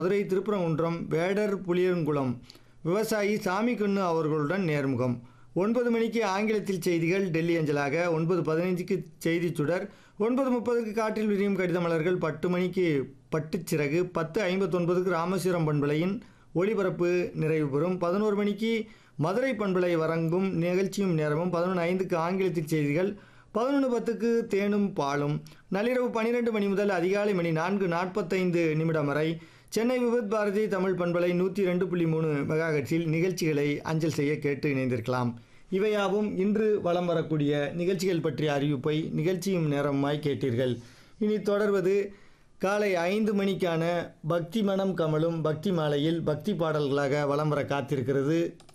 மதுரை திருப்பரங்குன்றம் வேடர் புளியங்குளம் விவசாயி சாமிக்கண்ணு அவர்களுடன் நேர்முகம் ஒன்பது மணிக்கு ஆங்கிலத்தில் செய்திகள் டெல்லி அஞ்சலாக ஒன்பது பதினைஞ்சுக்கு செய்தி சுடர் ஒன்பது முப்பதுக்கு காற்றில் விரியும் கடிதமலர்கள் பத்து மணிக்கு பட்டுச்சிறகு பத்து ஐம்பத்தொன்பதுக்கு ராமேஸ்வரம் பண்பலையின் ஒளிபரப்பு நிறைவு பெறும் பதினோரு மணிக்கு மதுரை பண்பலை வழங்கும் நிகழ்ச்சியும் நேரமும் பதினொன்று ஐந்துக்கு ஆங்கிலத்தில் செய்திகள் பதினொன்று பத்துக்கு தேனும் பாலும் நள்ளிரவு பன்னிரெண்டு மணி முதல் அதிகாலை மணி நான்கு நாற்பத்தைந்து நிமிடம் வரை சென்னை விபத் பாரதி தமிழ் பண்பலை நூற்றி ரெண்டு புள்ளி மூணு மெகாஹெட்ஸில் நிகழ்ச்சிகளை அஞ்சல் செய்ய கேட்டு இணைந்திருக்கலாம் இவையாவும் இன்று வலம் வரக்கூடிய நிகழ்ச்சிகள் பற்றிய அறிவிப்பை நிகழ்ச்சியும் நேரமாய் கேட்டீர்கள் இனி தொடர்வது காலை ஐந்து மணிக்கான பக்தி மனம் கமலும் பக்தி மாலையில் பக்தி பாடல்களாக வலம் வர காத்திருக்கிறது